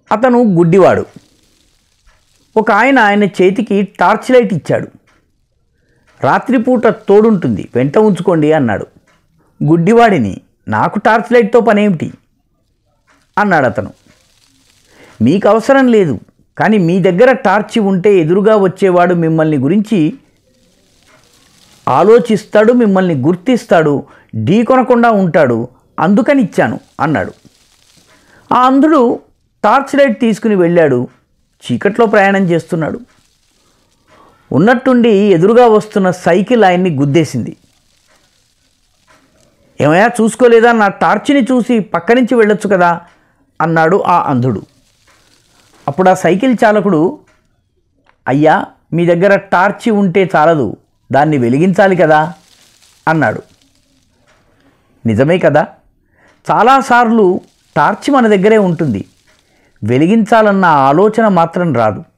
అతను గుడ్డివాడు ఒక ఆయన ఆయన చేతికి టార్చ్ లైట్ ఇచ్చాడు రాత్రిపూట తోడుంటుంది వెంట ఉంచుకోండి అన్నాడు గుడ్డివాడిని నాకు టార్చ్ లైట్తో పనేమిటి అన్నాడు అతను మీకు అవసరం లేదు కానీ మీ దగ్గర టార్చి ఉంటే ఎదురుగా వచ్చేవాడు మిమ్మల్ని గురించి ఆలోచిస్తాడు మిమ్మల్ని గుర్తిస్తాడు ఢీ కొనకుండా ఉంటాడు అందుకని ఇచ్చాను అన్నాడు ఆ అంధుడు టార్చ్ లైట్ తీసుకుని వెళ్ళాడు చీకట్లో ప్రయాణం చేస్తున్నాడు ఉన్నట్టుండి ఎదురుగా వస్తున్న సైకిల్ ఆయన్ని గుద్దేసింది ఏమయ్యా చూసుకోలేదా నా టార్చిని చూసి పక్క నుంచి వెళ్ళొచ్చు కదా అన్నాడు ఆ అంధుడు అప్పుడు ఆ సైకిల్ చాలకుడు అయ్యా మీ దగ్గర టార్చి ఉంటే చాలదు దాన్ని వెలిగించాలి కదా అన్నాడు నిజమే కదా చాలాసార్లు టార్చి మన దగ్గరే ఉంటుంది వెలిగించాలన్న ఆలోచన మాత్రం రాదు